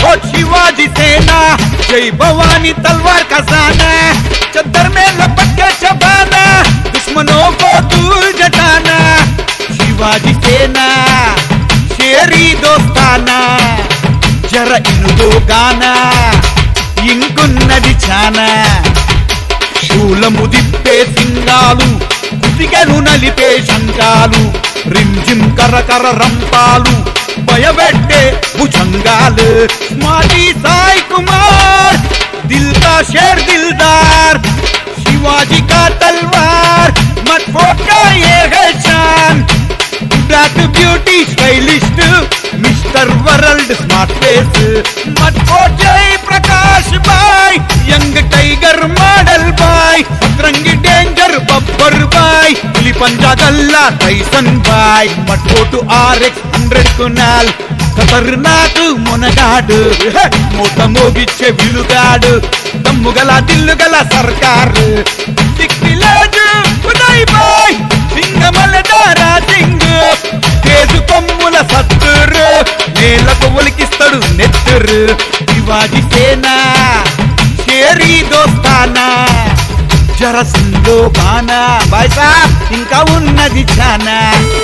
मटकोट शिवाजी सेना जय भवानी तलवार खजाना चद्दर में लपट के चबाना दुश्मनों को दूर जटाना शिवाजी सेना शेरी दोस्ताना జర ఇనుగో గాన ఇంకున్నది చానా శూలము దిప్పే సింగాలు కుతికలు నలిపే శంకాలు రింజిం కరకర రంపాలు భయపెట్టే భుజంగాలు మాజీ సాయి కుమార్ దిల్ కా షేర్ దిల్దార్ शिवाजी का तलवार मत फोटा ये है शान black beauty stylist mister world smart face मत फोट Jai Prakash boy young tiger model boy रंगी डेंजर बब्बर बाय పులి పంజా గల్లా టైసన్ బాయ్ మట్కోటు ఆర్ఎక్స్ హండ్రెడ్ కునాల్ ఖతర్నాక్ మునగాడు హే! మూట మోగిచ్చే విలుగాడు దమ్ముగల దిల్లుగల సర్కారు దిక్కిలేదు ఉదయ్ బాయ్ సింగమల దారా సింగ్ తేజు కొమ్ముల సత్తురు నేలకు ఒలికిస్తాడు నెత్తురు శివాజీ సేనా షేరీ దోస్తానా జరసిందో బానా బాయ్ సాబ్ ఇంకా ఉన్నది చానా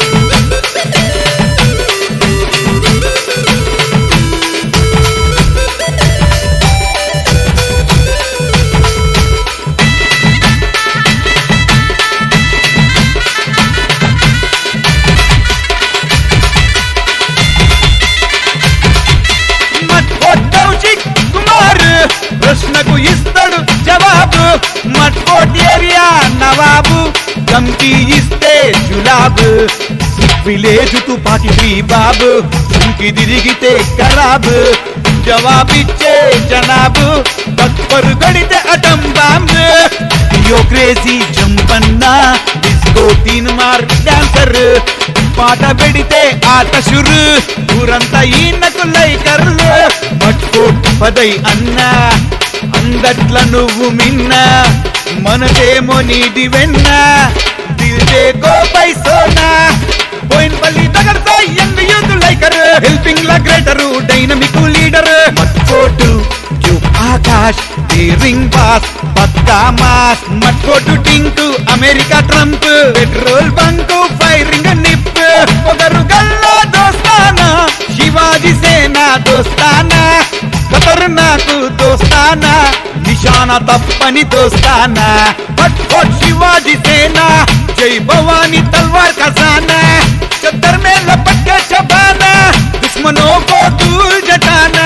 మట్కోట్ కౌశిక్ కుమార్ ప్రశ్నకు ఇస్తాడు జవాబు మట్కోట్ ఏరియా నవాబు ధమ్కి ఇస్తే జులాబు విలేజ్ తుపాకి ఫ్రీ బాబు ఇంకి తిరిగితే ఖరాబు జవాబిచ్చే జనాబు తత్పరు గడితే అటం బాంబు యో క్రేజీ జంపన్నా డిస్కో తీన్ మార్ డాన్సర్ పాట పెడితే ఆట షురు ఊరంతా ఈయనకు లైకర్లు మట్కోట్ పదై అన్నా అందట్ల నువ్వు మిన్న మనదేమో నీది వెన్న దిల్దే గో పై సోనా Boinpally Nagar Sai young youth liker helping లా గ్రేటర్ డైనమిక్ లీడర్ మట్కోటు జూక్ ఆకాశ్ డేరింగ్ బాస్ పక్కా మాస్ మట్కోటు Tinku America Trump petrol bunk firing నిప్ పొగరు గల్లా దోస్తానా శివాజీ సేన దోస్తానా ఖతర్నాకు దోస్తానా నిశాన తప్పని దోస్తానా ఫట్ ఫట్ శివాजी सेना जय भवानी तलवार खजाना चद्दर में लपट के चबाना दुश्मनों को दूर जटाना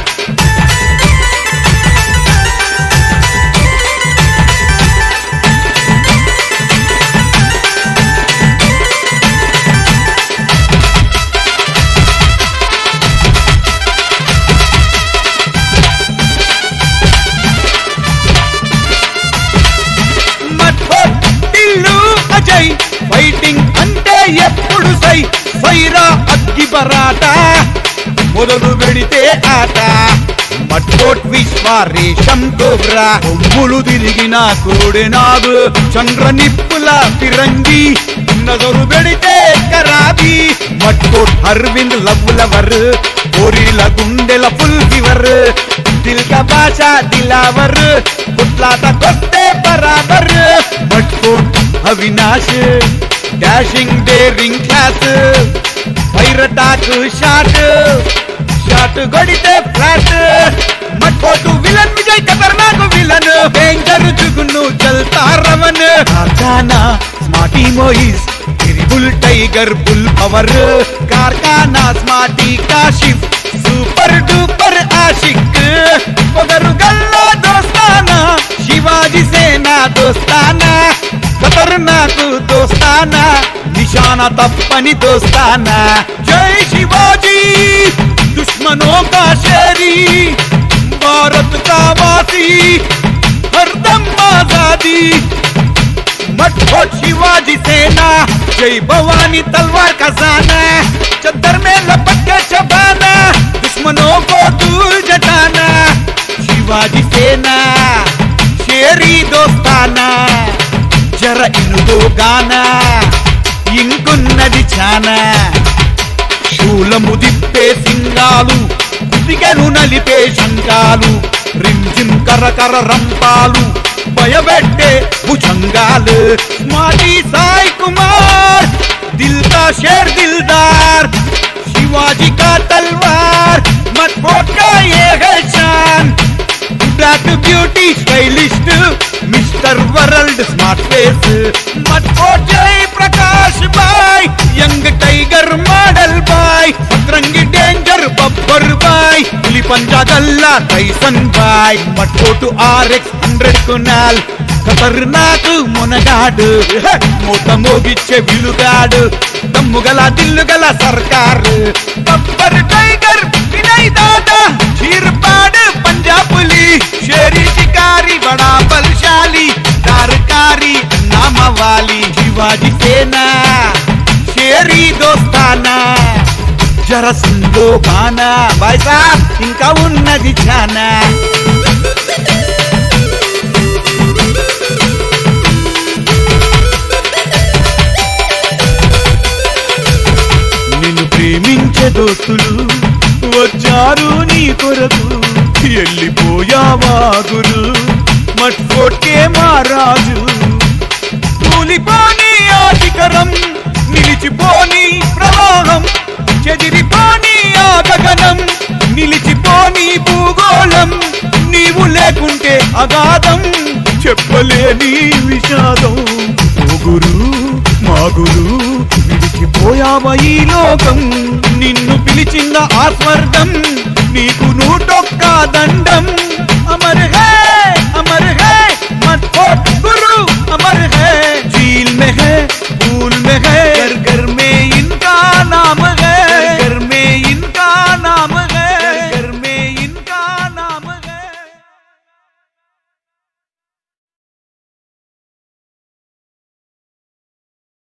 మట్ఫోట్ టిల్లు అజయ్ ఫైటింగ్ అంటే ఎప్పుడు సై సైరా అగ్గి బరాట మొదలు పెడితే ఆట మట్కోట్ విశ్వ రేషం కోబ్రా కొమ్ములు తిరిగిన కోడెనాగు చంద్ర నిప్పుల ఫిరంగి నజరు పెడితే కరాబీ మట్కోట్ అరవింద్ లవ్ లవర్ కోరిల గుండెల ఫుల్ ఫివర్ దిల్ కా భాష దిలావర్ పుట్లాట కొట్టే బరాబర్ మట్కోట్ Avinash dashing daring class fire attack shot shot కొడితే ఫ్లాట్ మట్కోటు విలన్ విజయ్ ఖతర్నాక్ విలన్ డేంజర్ జుగును చల్తా రవన్ కార్ఖానా స్మార్టీ మోయిస్ బుల్ టైగర్ బుల్ పవర్ కార్ఖానా స్మార్టీ కాషిఫ్ సూపర్ డూపర్ ఆషిక్ పొగరు గల్లా దోస్తానా శివాజీ సేనా దోస్తానా ఖతర్నాకు దోస్తానా నిశాన తప్పని దోస్తానా జై శివాజీ दुश्मनों का शेरी भारत का वासी हरदम आजादी मठोट शिवाजी सेना जय भवानी तलवार खजाना चद्दर में लपट के चबाना दुश्मनों को दूर जटाना शिवाजी सेना शेरी दोस्ताना జర ఇనుగో గానా ఇంకున్నది చానా శూలము దిప్పే సింగాలు పికెను నలిపే శంకాలు రింజిం కరకర రంపాలు భయపెట్టే భుజంగాలు స్మార్టీ సాయి కుమార్ దిల్ కా షేర్ దిల్దార్ शिवाजी का तलवार मत फोट का ये है शान black beauty stylist mister world smart face मत फोट Jai Prakash boy young tiger model boy रंगी डेंजर बब्बर बाय పులి పంజా గల్లా టైసన్ బాయ్ మట్కోటు ఆర్ఎక్స్ హండ్రెడ్ కునాల్ ఖతర్నాక్ మునగాడు హే! మూత మోగిచ్చే విలుగాడు దమ్ముగల దిల్లుగల సర్కార్ బబ్బర్ టైగర్ వినయ్ దాదా చీర్పాడు పంజాబులి షేరీ షికారి బడా బలశాలి దారకారి నామవాలి శివాజీ సేనా షేరీ దోస్తానా జర సుందో బానా బాయ్ సాబ్ ఇంకా ఉన్నది చానా నిన్ను ప్రేమించే దోస్తులు వచ్చారు నీ కొరకు వెళ్ళిపోయావా గురు మట్కొట్టే మహారాజు కూలిపోని ఆదికరం నిలిచిపోని ప్రవాహం చెదిరిపోని ఆ గగనం నిలిచిపోని భూగోళం నీవు లేకుంటే అగాధం చెప్పలేని విషాదం ఓ గురు మా గురు విడిచిపోయావ ఈ లోకం నిన్ను పిలిచింద ఆ స్వర్గం నీకు నూటొక్క దండం అమర్ హే